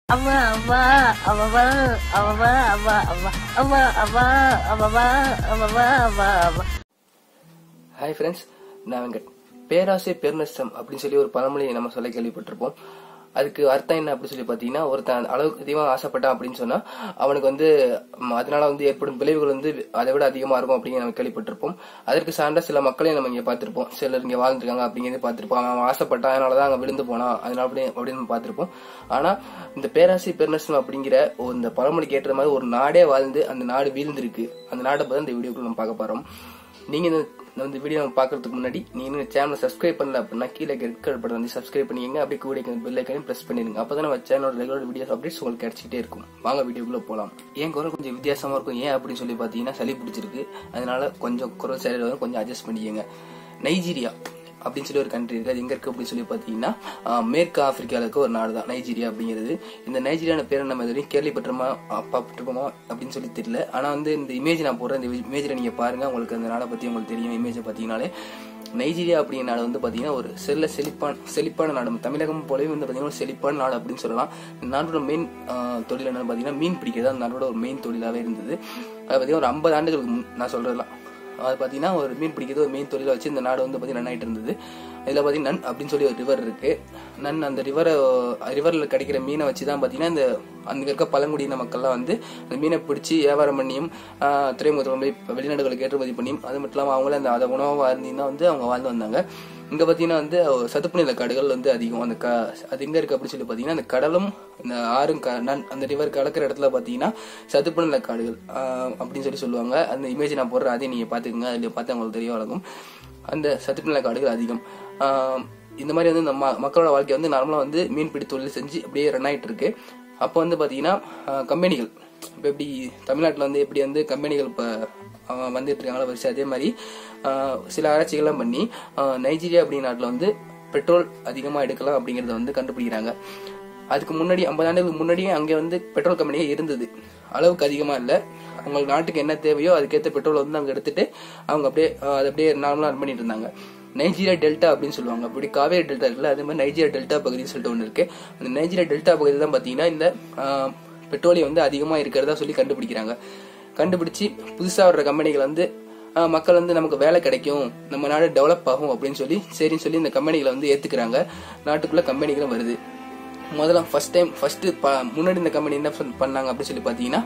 அம்மா அம்மா அம்மா அம்மா அம்மா அம்மா அம்மா அம்மா அம்மா அம்மா அம்மா அம்மா ஹாய் ஃப்ரெண்ட்ஸ் நான் வெங்கட் பேராசை பெருநஷ்டம் அப்படின்னு சொல்லி ஒரு பழமொழியை நம்ம சொல்ல கேள்விப்பட்டிருப்போம் அதுக்கு அர்த்தம் என்ன அப்படின்னு சொல்லி பார்த்தீங்கன்னா ஒருத்தன் அளவுக்கு அதிகமாக ஆசைப்பட்டான் அப்படின்னு சொன்னா அவனுக்கு வந்து ம், அதனால வந்து ஏற்படும் விளைவுகள் வந்து அதை விட அதிகமாக இருக்கும் அப்படின்னு நம்ம கேள்விப்பட்டிருப்போம் அதற்கு சார்ந்த சில மக்களையும் நம்ம இங்கே பார்த்திருப்போம் சிலர் இங்கே வாழ்ந்துருக்காங்க அப்படிங்கிறது பார்த்திருப்போம் அவன் ஆசைப்பட்டான் அதனால தான் அங்கே விழுந்து போனான் அதனால அப்படி அப்படின்னு நம்ம பார்த்திருப்போம் ஆனா இந்த பேராசை பெருநஷ்டம் அப்படிங்கிற ஒரு இந்த பழமொழிக்கு ஏற்ற மாதிரி ஒரு நாடே வாழ்ந்து அந்த நாடு வீழ்ந்திருக்கு அந்த நாடை பற்றி இந்த வீடியோக்குள்ள நம்ம பார்க்க போறோம் நீங்க இந்த இந்த வீடியோ நம்ம பார்க்கறதுக்கு முன்னாடி நீங்க இன்னும் சேனலை சப்ஸ்கிரைப் பண்ணல அப்படின்னா கீழே ரெட் கலர் பட்டன் வந்து சப்ஸ்கிரைப் பண்ணிக்கங்க அப்படியே கூட பெல் ஐக்கனையும் பிரஸ் பண்ணிருங்க அப்பதான் நம்ம சேனலோட ரெகுலர் வீடியோஸ் அப்டேட்ஸ் உங்களுக்கு கிடைச்சிட்டே இருக்கும் வாங்க வீடியோக்குள்ள போலாம் என் குரல் கொஞ்சம் வித்தியாசமா இருக்கும் ஏன் அப்படின்னு சொல்லி பாத்தீங்கன்னா சளி பிடிச்சிருக்கு அதனால கொஞ்சம் குரல் சரி வந்து கொஞ்சம் அட்ஜஸ்ட் பண்ணிக்கங்க நைஜீரியா அப்படின்னு சொல்லி ஒரு கண்ட்ரி இருக்கு அது எங்க இருக்கு அப்படின்னு சொல்லி பாத்தீங்கன்னா ஆஹ், மேற்கு ஆப்பிரிக்கால இருக்க ஒரு நாடு தான் நைஜீரியா அப்படிங்கிறது இந்த நைஜீரியான பேரை நம்ம இது வரைக்கும் கேள்விப்பட்டிருமா பார்த்துருப்போமா அப்படின்னு சொல்லி தெரியல ஆனா வந்து இந்த இமேஜ் நான் போடுறேன் இந்த இமேஜ்ல நீங்க பாருங்க உங்களுக்கு அந்த நாடை பத்தி உங்களுக்கு தெரியும் இமேஜை பாத்தீங்கன்னாலே நைஜீரியா அப்படிங்கிற நாடு வந்து பாத்தீங்கன்னா ஒரு செல்ல செழிப்பான செழிப்பான நாடு நம்ம தமிழகம் போலவே வந்து பாத்தீங்கன்னா ஒரு செழிப்பான நாடு அப்படின்னு சொல்லலாம் இந்த நாட்டோட மெயின் தொழில் என்னன்னு பாத்தீங்கன்னா மீன் பிடிக்கிறது அந்த நாட்டோட ஒரு மெயின் தொழிலாவே இருந்தது அது பாத்தீங்கன்னா ஒரு ஐம்பது ஆண்டுகளுக்கு முன் நான் சொல்றதெல்லாம் அது பார்த்தீங்கன்னா ஒரு மீன் பிடிக்கிறது ஒரு மீன் தொழிலை வச்சு இந்த நாடு வந்து பார்த்தீங்கன்னா ரன் ஆயிட்டு இருந்தது இதில் பார்த்தீங்கன்னா நன் அப்படின்னு சொல்லி ஒரு ரிவர் இருக்கு நன் அந்த ரிவரை ரிவரில் கிடைக்கிற மீனை வச்சு தான் பார்த்தீங்கன்னா இந்த அங்கே இருக்க பழங்குடியின மக்கள்லாம் வந்து அந்த மீனை பிடிச்சி வியாபாரம் பண்ணியும் ஆஹ், துறைமுகத்தில் போய் வெளிநாடுகளுக்கு ஏற்றுமதி பண்ணியும் அது மட்டும் இல்லாமல் அவங்களே அந்த அதை உணவாக இருந்தீங்கன்னா வந்து அவங்க வாழ்ந்து வந்தாங்க இங்க பாத்தீங்கன்னா வந்து சதுப்பு நில காடுகள் வந்து அதிகம் அந்த க அது எங்க இருக்கு அப்படின்னு சொல்லி பாத்தீங்கன்னா அந்த கடலும் இந்த ஆறும் க- நன்- அந்த ரிவர் கலக்கிற இடத்துல பாத்தீங்கன்னா சதுப்பு நில காடுகள் ஆஹ் அப்படின்னு சொல்லி சொல்லுவாங்க அந்த இமேஜ் நான் போடுறேன் அதையும் நீங்க பாத்துக்கோங்க அதுல பார்த்தா உங்களுக்கு தெரிய வழங்கும் அந்த சதுப்பு நில காடுகள் அதிகம் ஆஹ் இந்த மாதிரி வந்து நம்ம மக்களோட வாழ்க்கை வந்து நார்மலா வந்து மீன்பிடி தொழில் செஞ்சு அப்படியே ரன் ஆயிட்டு இருக்கு அப்போ வந்து பாத்தீங்கன்னா ஆஹ் கம்பெனிகள் இப்போ எப்படி தமிழ்நாட்டில் வந்து எப்படி வந்து கம்பெனிகள் இப்போ வந்துட்டு இருக்காங்களோ வரிசை அதே மாதிரி ஆஹ் சில ஆராய்ச்சிகள்லாம் பண்ணி ஆஹ் நைஜீரியா அப்படிங்கிற நாட்டில் வந்து பெட்ரோல் அதிகமாக எடுக்கலாம் அப்படிங்கறத வந்து கண்டுபிடிக்கிறாங்க அதுக்கு முன்னாடி ஐம்பது ஆண்டுகளுக்கு முன்னாடியே அங்கே வந்து பெட்ரோல் கம்பெனியே இருந்தது அளவுக்கு அதிகமாக இல்லை அவங்க நாட்டுக்கு என்ன தேவையோ அதுக்கேற்ற பெட்ரோல் வந்து அவங்க எடுத்துட்டு அவங்க அப்படியே ஆஹ் அதை அப்படியே நார்மலாக ரன் பண்ணிட்டு இருந்தாங்க நைஜீரியா டெல்டா அப்படின்னு சொல்லுவாங்க அப்படி காவேரி டெல்டா இருக்குல்ல அதே மாதிரி நைஜீரியா டெல்டா பகுதின்னு சொல்லிட்டு ஒன்று இருக்கு அந்த நைஜீரியா டெல்டா பகுதியில் தான் பார்த்தீங்கன்னா இந்த ஆஹ், பெட்ரோலியம் வந்து அதிகமாக இருக்கிறதா சொல்லி கண்டுபிடிக்கிறாங்க கண்டுபிடிச்சு புதுசாக வர்ற கம்பெனிகள் வந்து ஆஹ், மக்கள் வந்து நமக்கு வேலை கிடைக்கும் நம்ம நாடு டெவலப் ஆகும் அப்படின்னு சொல்லி சரின்னு சொல்லி இந்த கம்பெனிகளை வந்து ஏத்துக்கிறாங்க நாட்டுக்குள்ள கம்பெனிகளும் வருது முதல்ல ஃபர்ஸ்ட் டைம் ஃபர்ஸ்ட் முன்னாடி இந்த கம்பெனி என்ன சொல்- பண்ணாங்க அப்படின்னு சொல்லி பார்த்தீங்கன்னா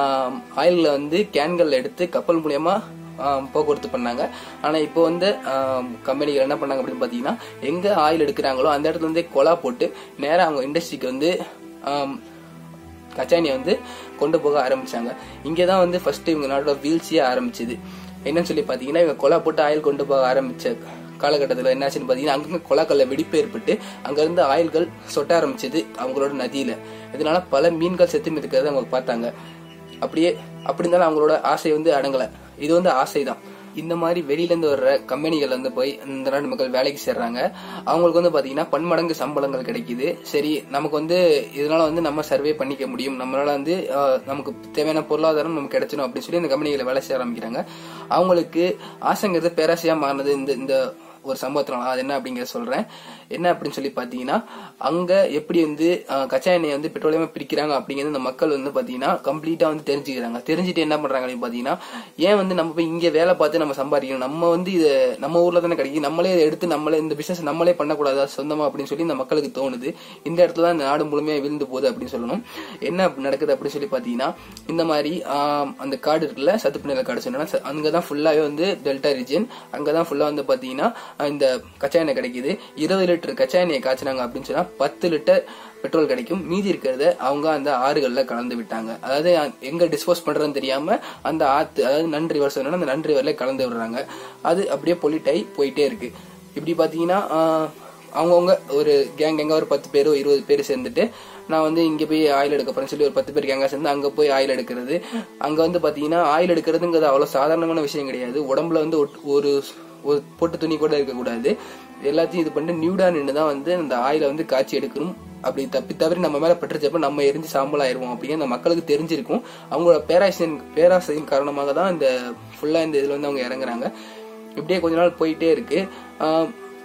ஆயிலில் வந்து கேன்கள் எடுத்து கப்பல் மூலியமா ஆஹ், போக்குவரத்து பண்ணாங்க ஆனா இப்போ வந்து கம்பெனிகள் என்ன பண்ணாங்க அப்படின்னு பார்த்தீங்கன்னா எங்க ஆயில் எடுக்கிறாங்களோ அந்த இடத்துல இருந்தே கொலா போட்டு நேரா அவங்க இண்டஸ்ட்ரிக்கு வந்து ஆம், கச்சானியை வந்து கொண்டு போக ஆரம்பிச்சாங்க இங்கே தான் வந்து ஃபர்ஸ்ட் இவங்க நாட்டோட வீழ்ச்சியே ஆரம்பிச்சது என்னன்னு சொல்லி பார்த்தீங்கன்னா இவங்க கொலா போட்டு ஆயில் கொண்டு போக ஆரம்பிச்ச காலகட்டத்தில் என்னாச்சுன்னு பார்த்தீங்கன்னா அங்கங்க கொலாக்கல்ல வெடிப்பு ஏற்பட்டு அங்கிருந்து ஆயில்கள் சொட்ட ஆரம்பிச்சது அவங்களோட நதியில இதனால பல மீன்கள் செத்து மிதக்கிறத அவங்க பார்த்தாங்க அப்படியே அப்படி இருந்தாலும் அவங்களோட ஆசை வந்து அடங்கல இது வந்து ஆசைதான் இந்த மாதிரி வெளியில இருந்து வர்ற கம்பெனிகள் வந்து போய் இந்த நாட்டு மக்கள் வேலைக்கு சேர்றாங்க அவங்களுக்கு வந்து பாத்தீங்கன்னா பன்மடங்கு சம்பளங்கள் கிடைக்குது சரி நமக்கு வந்து இதனால வந்து நம்ம சர்வே பண்ணிக்க முடியும் நம்மளால வந்து ஆஹ், நமக்கு தேவையான பொருளாதாரம் நமக்கு கிடைச்சிடும் அப்படின்னு சொல்லி இந்த கம்பெனிகளை வேலை செய்ய ஆரம்பிக்கிறாங்க அவங்களுக்கு ஆசைங்கிறது பேராசையா மாறினது இந்த இந்த ஒரு சம்பவத்தினால அது என்ன அப்படிங்கறத சொல்றேன் என்ன அப்படின்னு சொல்லி பாத்தீங்கன்னா அங்க எப்படி வந்து ஆஹ், கச்சா எண்ணெயை வந்து பெட்ரோலியமா பிரிக்கிறாங்க அப்படிங்கிறது இந்த மக்கள் வந்து பாத்தீங்கன்னா கம்ப்ளீட்டா வந்து தெரிஞ்சுக்கிறாங்க தெரிஞ்சுட்டு என்ன பண்றாங்க அப்படின்னு பாத்தீங்கன்னா ஏன் வந்து நம்ம போய் இங்க வேலை பார்த்து நம்ம சம்பாதிக்கணும் நம்ம வந்து இது நம்ம ஊர்ல தானே கிடைக்கும் நம்மளே இதை எடுத்து நம்மளே இந்த பிசினஸ் நம்மளே பண்ணக்கூடாதா சொந்தமா அப்படின்னு சொல்லி இந்த மக்களுக்கு தோணுது இந்த இடத்துல தான் இந்த நாடு முழுமையா விழுந்து போகுது அப்படின்னு சொல்லணும் என்ன அப்படி நடக்குது அப்படின்னு சொல்லி பாத்தீங்கன்னா இந்த மாதிரி ஆஹ், அந்த காடு இருக்குல்ல சதுப்பு நில காடு சொன்னா அங்கதான் ஃபுல்லாவே வந்து டெல்டா ரீஜன் அங்கதான் ஃபுல்லா வந்து பாத்தீங்கன்னா ஆஹ், இந்த கச்சா எண்ணெய் கிடைக்குது இருபது லிட்டர் கச்சா எண்ணெயை காய்ச்சினாங்க அப்படின்னு சொன்னா பத்து லிட்டர் பெட்ரோல் கிடைக்கும் மீதி இருக்கிறத அவங்க அந்த ஆறுகள்ல கலந்து விட்டாங்க அதாவது அ- எங்க டிஸ்போஸ் பண்றதுன்னு தெரியாம அந்த ஆத்து அதாவது நன் ரிவர் சொன்னா அந்த நன் ரிவர்ல கலந்து விடுறாங்க அது அப்படியே பொலிட் ஆகி போயிட்டே இருக்கு இப்படி பாத்தீங்கன்னா ஆஹ், அவங்கவங்க ஒரு கேங் கேங்கா ஒரு பத்து பேரோ இருபது பேர் சேர்ந்துட்டு நான் வந்து இங்க போய் ஆயில் எடுக்க போறேன்னு சொல்லி ஒரு பத்து பேர் கேங்கா சேர்ந்து அங்க போய் ஆயில் எடுக்கிறது அங்க வந்து பாத்தீங்கன்னா ஆயில் எடுக்கிறதுங்கிறது அவ்வளவு சாதாரணமான விஷயம் கிடையாது உடம்புல வந்து ஒட்- ஒரு ஒரு பொட்டு துணி கூட இருக்கக்கூடாது எல்லாத்தையும் இது பண்ணிட்டு நியூடா நின்று தான் வந்து அந்த ஆயிலை வந்து காய்ச்சி எடுக்கணும் அப்படி தப்பி தவறி நம்ம மேல பட்டுச்சப்ப நம்ம எரிஞ்சு சாம்பல் ஆயிருவோம் அப்படின்னு அந்த மக்களுக்கு தெரிஞ்சிருக்கும் அவங்களோட பேராசையின் பேராசையின் காரணமாக தான் இந்த ஃபுல்லா இந்த இதுல வந்து அவங்க இறங்குறாங்க இப்படியே கொஞ்ச நாள் போயிட்டே இருக்கு ஆஹ்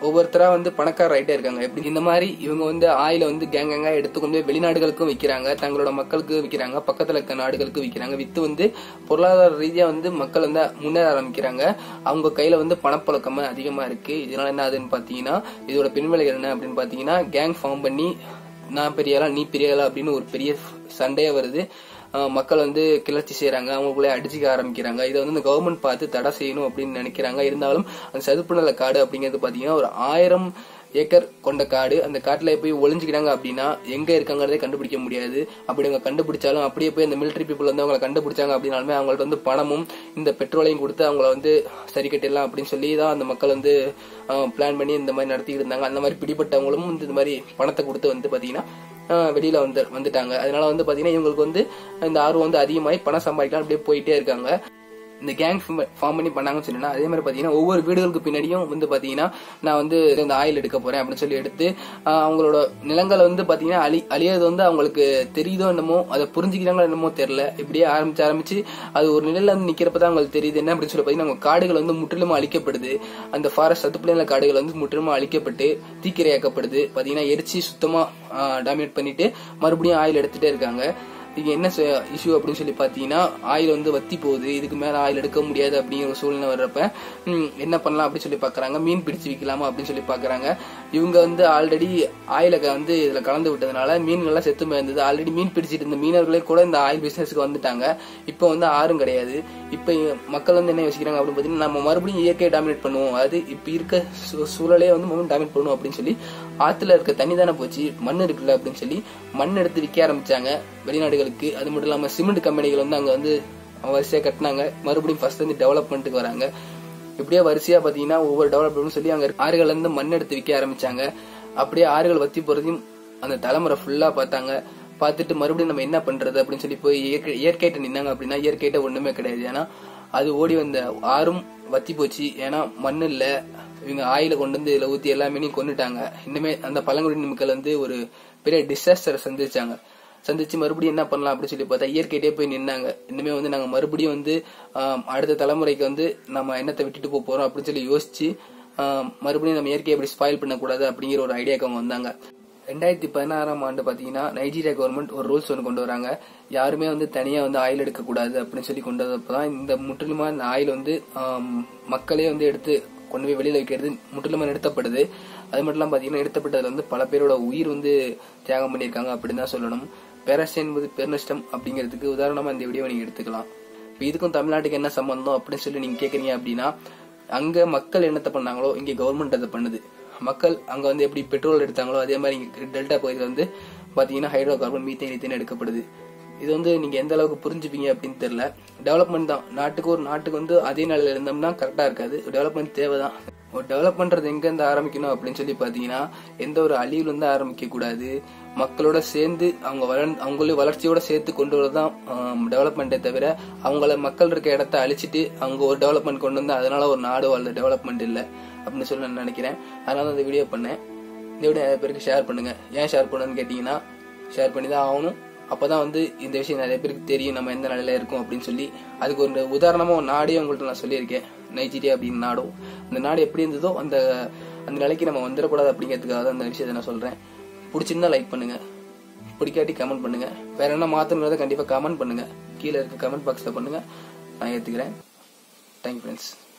ஒவ்வொருத்தரா வந்து பணக்கார ஆயிட்டே இருக்காங்க எப்படி இந்த மாதிரி இவங்க வந்து ஆயில வந்து கேங் கேங்கா எடுத்து கொண்டு போய் வெளிநாடுகளுக்கும் விற்கிறாங்க தங்களோட மக்களுக்கு விற்கிறாங்க பக்கத்துல இருக்க நாடுகளுக்கு விற்கிறாங்க வித்து வந்து பொருளாதார ரீதியா வந்து மக்கள் வந்து முன்னேற ஆரம்பிக்கிறாங்க அவங்க கையில வந்து பணப்பழக்கம் அதிகமா இருக்கு இதனால என்ன ஆகுதுன்னு பாத்தீங்கன்னா இதோட பின்விளைகள் என்ன அப்படின்னு பாத்தீங்கன்னா கேங் ஃபார்ம் பண்ணி நான் பெரிய ஆளா நீ பெரிய ஆளா அப்படின்னு ஒரு பெரிய சண்டையே வருது அஹ் மக்கள் வந்து கிளர்ச்சி செய்யறாங்க அவங்களுக்குள்ளே அடிச்சுக்க ஆரம்பிக்கிறாங்க இதை வந்து இந்த கவர்மெண்ட் பார்த்து தடை செய்யணும் அப்படின்னு நினைக்கிறாங்க இருந்தாலும் அந்த சதுப்பு நில காடு அப்படிங்கிறது பாத்தீங்கன்னா ஒரு ஆயிரம் ஏக்கர் கொண்ட காடு அந்த காட்டுல போய் ஒளிஞ்சுக்கிறாங்க அப்படின்னா எங்க இருக்காங்கிறதே கண்டுபிடிக்க முடியாது அப்படி அவங்க கண்டுபிடிச்சாலும் அப்படியே போய் அந்த மிலிட்டரி பீப்புள் வந்து அவங்களை கண்டுபிடிச்சாங்க அப்படின்னாலுமே அவங்கள்ட்ட வந்து பணமும் இந்த பெட்ரோலையும் கொடுத்து அவங்கள வந்து சரி கட்டிடலாம் அப்படின்னு சொல்லி தான் அந்த மக்கள் வந்து பிளான் பண்ணி இந்த மாதிரி நடத்திட்டு இருந்தாங்க அந்த மாதிரி பிடிபட்டவங்களும் வந்து இந்த மாதிரி பணத்தை கொடுத்து வந்து பாத்தீங்கன்னா ஆஹ் வெளியில வந்து வந்துட்டாங்க அதனால வந்து பாத்தீங்கன்னா இவங்களுக்கு வந்து இந்த ஆர்வம் வந்து அதிகமாகி பணம் சம்பாதிக்கலாம் அப்படியே போயிட்டே இருக்காங்க இந்த கேங் ஃபார்ம் பண்ணி பண்ணாங்கன்னு சொன்னா அதே மாதிரி பாத்தீங்கன்னா ஒவ்வொரு வீடுகளுக்கு பின்னாடியும் வந்து பாத்தீங்கன்னா நான் வந்து இந்த ஆயில் எடுக்க போறேன் அப்படின்னு சொல்லி எடுத்து ஆஹ் அவங்களோட நிலங்களை வந்து பாத்தீங்கன்னா அழி அழியறது வந்து அவங்களுக்கு தெரியுதோ என்னமோ அதை புரிஞ்சுக்கிறாங்களோ என்னமோ தெரியல இப்படியே ஆரம்பிச்சு ஆரம்பிச்சு அது ஒரு நிலையில வந்து நிக்கிறப்ப தான் அவங்களுக்கு தெரியுது என்ன அப்படின்னு சொல்லி பாத்தீங்கன்னா அவங்க காடுகள் வந்து முற்றிலுமா அழிக்கப்படுது அந்த ஃபாரஸ்ட் சத்துப்பிள்ளைங்கள காடுகள் வந்து முற்றிலுமா அழிக்கப்பட்டு தீக்கிரையாக்கப்படுது பாத்தீங்கன்னா எரிச்சு சுத்தமா டாமினேட் பண்ணிட்டு மறுபடியும் ஆயில் எடுத்துட்டே இருக்காங்க இங்க என்ன இஷ்யூ அப்படின்னு சொல்லி பாத்தீங்கன்னா ஆயில் வந்து வத்தி போகுது இதுக்கு மேல ஆயில் எடுக்க முடியாது அப்படிங்கிற ஒரு சூழ்நிலை வர்றப்ப ம், என்ன பண்ணலாம் அப்படின்னு சொல்லி பாக்குறாங்க மீன் பிடிச்சு விற்கலாமா அப்படின்னு சொல்லி பாக்குறாங்க இவங்க வந்து ஆல்ரெடி ஆயில வந்து இதுல கலந்து விட்டதுனால மீன்கள்லாம் செத்து இருந்தது ஆல்ரெடி மீன் பிடிச்சிட்டு இருந்த மீனவர்களே கூட இந்த ஆயில் பிசினஸ்க்கு வந்துட்டாங்க இப்போ வந்து ஆறும் கிடையாது இப்ப மக்கள் வந்து என்ன யோசிக்கிறாங்க அப்படின்னு பாத்தீங்கன்னா நம்ம மறுபடியும் இயற்கையை டாமினேட் பண்ணுவோம் அது இப்ப இருக்க சூ- சூழலே வந்து மறுபடியும் டாமினேட் பண்ணுவோம் அப்படின்னு சொல்லி ஆத்துல இருக்க தண்ணி தானே போச்சு மண் இருக்குல்ல அப்படின்னு சொல்லி மண் எடுத்து விற்க ஆரம்பிச்சாங்க வெளிநாடுகளுக்கு அது மட்டும் இல்லாம சிமெண்ட் கம்பெனிகள் வந்து அங்க வந்து வரிசையா கட்டினாங்க மறுபடியும் ஃபர்ஸ்ட் வந்து டெவலப்மெண்ட்டுக்கு வராங்க இப்படியே வரிசையா பாத்தீங்கன்னா ஒவ்வொரு டெவலப்மெண்ட் சொல்லி அங்க ஆறுகள்ல இருந்து மண் எடுத்து விற்க ஆரம்பிச்சாங்க அப்படியே ஆறுகள் வத்தி போறதையும் அந்த தலைமுறை ஃபுல்லா பார்த்தாங்க பார்த்துட்டு மறுபடியும் நம்ம என்ன பண்றது அப்படின்னு சொல்லி போய் இயற்கை இயற்கையிட்ட நின்னாங்க அப்படின்னா இயற்கையிட்ட ஒண்ணுமே கிடையாது ஏன்னா அது ஓடி வந்த ஆறும் வத்தி போச்சு ஏன்னா மண் இல்ல இவங்க ஆயில கொண்டு வந்து இதுல ஊத்தி எல்லாமே கொண்டுட்டாங்க இன்னுமே அந்த பழங்குடியின மக்கள் வந்து ஒரு பெரிய டிசாஸ்டரை சந்திச்சாங்க சந்திச்சு மறுபடியும் என்ன பண்ணலாம் அப்படின்னு சொல்லி பார்த்தா இயற்கையிட்டே போய் நின்னாங்க இனிமே வந்து நாங்க மறுபடியும் வந்து ஆம், அடுத்த தலைமுறைக்கு வந்து நம்ம என்னத்தை விட்டுட்டு போக போறோம் அப்படின்னு சொல்லி யோசிச்சு ஆம், மறுபடியும் நம்ம இயற்கையை எப்படி ஸ்பாயில் பண்ணக்கூடாது அப்படிங்கிற ஒரு ஐடியாக்கு அவங்க வந்தாங்க ரெண்டாயிரத்தி பதினாறாம் ஆண்டு பாத்தீங்கன்னா நைஜீரியா கவர்மெண்ட் ஒரு ரூல்ஸ் ஒன்று கொண்டு வராங்க யாருமே வந்து தனியா வந்து ஆயில் எடுக்கக்கூடாது அப்படின்னு சொல்லி கொண்டு வந்தப்பதான் இந்த முற்றிலுமா இந்த ஆயில் வந்து ஆம், மக்களே வந்து எடுத்து கொண்டு போய் வெளியில வைக்கிறது முற்றிலுமா நிறுத்தப்படுது அது மட்டும் இல்லாம பாத்தீங்கன்னா நிறுத்தப்பட்டதுல வந்து பல பேரோட உயிர் வந்து தியாகம் பண்ணியிருக்காங்க அப்படின்னு தான் சொல்லணும் பெரஸ் என்பது பெருநஷ்டம் அப்படிங்கிறதுக்கு உதாரணமா இந்த வீடியோ நீங்க எடுத்துக்கலாம் இப்ப இதுக்கும் தமிழ்நாட்டுக்கு என்ன சம்பந்தம் அப்படின்னு சொல்லி நீங்க கேக்குறீங்க அப்படின்னா அங்க மக்கள் என்னத்த பண்ணாங்களோ இங்க கவர்மெண்ட் அதை பண்ணுது மக்கள் அங்க வந்து எப்படி பெட்ரோல் எடுத்தாங்களோ அதே மாதிரி இங்க டெல்டா பகுதியில் வந்து பாத்தீங்கன்னா ஹைட்ரோ கார்பன் மீத்தேன் ஈத்தேன் எடுக்கப்படுது இது வந்து நீங்க எந்த அளவுக்கு புரிஞ்சுப்பீங்க அப்படின்னு தெரியல டெவலப்மெண்ட் தான் நாட்டுக்கு ஒரு நாட்டுக்கு வந்து அதே நிலையில இருந்தோம்னா கரெக்டா இருக்காது டெவலப்மெண்ட் தேவைதான் ஒரு டெவலப் பண்றது எங்க இருந்து ஆரம்பிக்கணும் அப்படின்னு சொல்லி பாத்தீங்கன்னா எந்த ஒரு அழிவுல இருந்து ஆரம்பிக்க கூடாது மக்களோட சேர்ந்து அவங்க வளர் அவங்களும் வளர்ச்சியோட சேர்த்து கொண்டு வரதான் டெவலப்மெண்ட்டே தவிர அவங்கள மக்கள் இருக்க இடத்த அழிச்சிட்டு அவங்க ஒரு டெவலப்மெண்ட் கொண்டு வந்து அதனால ஒரு நாடு வாழ்ந்த டெவலப்மெண்ட் இல்லை அப்படின்னு சொல்லி நான் நினைக்கிறேன் அதனால தான் இந்த வீடியோ பண்ணேன் இந்த வீடியோ நிறைய பேருக்கு ஷேர் பண்ணுங்க ஏன் ஷேர் பண்ணுன்னு கேட்டீங்கன்னா ஷேர் பண்ணி தான் ஆகணும் அப்பதான் வந்து இந்த விஷயம் நிறைய பேருக்கு தெரியும் நம்ம எந்த நிலையில இருக்கோம் அப்படின்னு சொல்லி அதுக்கு ஒரு உதாரணமா ஒரு நாடே உங்கள்ட்ட நான் சொல்லியிருக்கேன் நைஜீரியா அப்படின்னு நாடும் அந்த நாடு எப்படி இருந்ததோ அந்த அந்த நிலைக்கு நம்ம வந்துடக்கூடாது அப்படிங்கிறதுக்காக தான் அந்த விஷயத்தை நான் சொல்றேன் பிடிச்சிருந்தா லைக் பண்ணுங்க பிடிக்காட்டி கமெண்ட் பண்ணுங்க வேற என்ன மாத்தணுங்கிறத கண்டிப்பா கமெண்ட் பண்ணுங்க கீழே இருக்க கமெண்ட் பாக்ஸ்ல பண்ணுங்க நான் ஏத்துக்கிறேன் தேங்க்யூ ஃப்ரெண்ட்ஸ்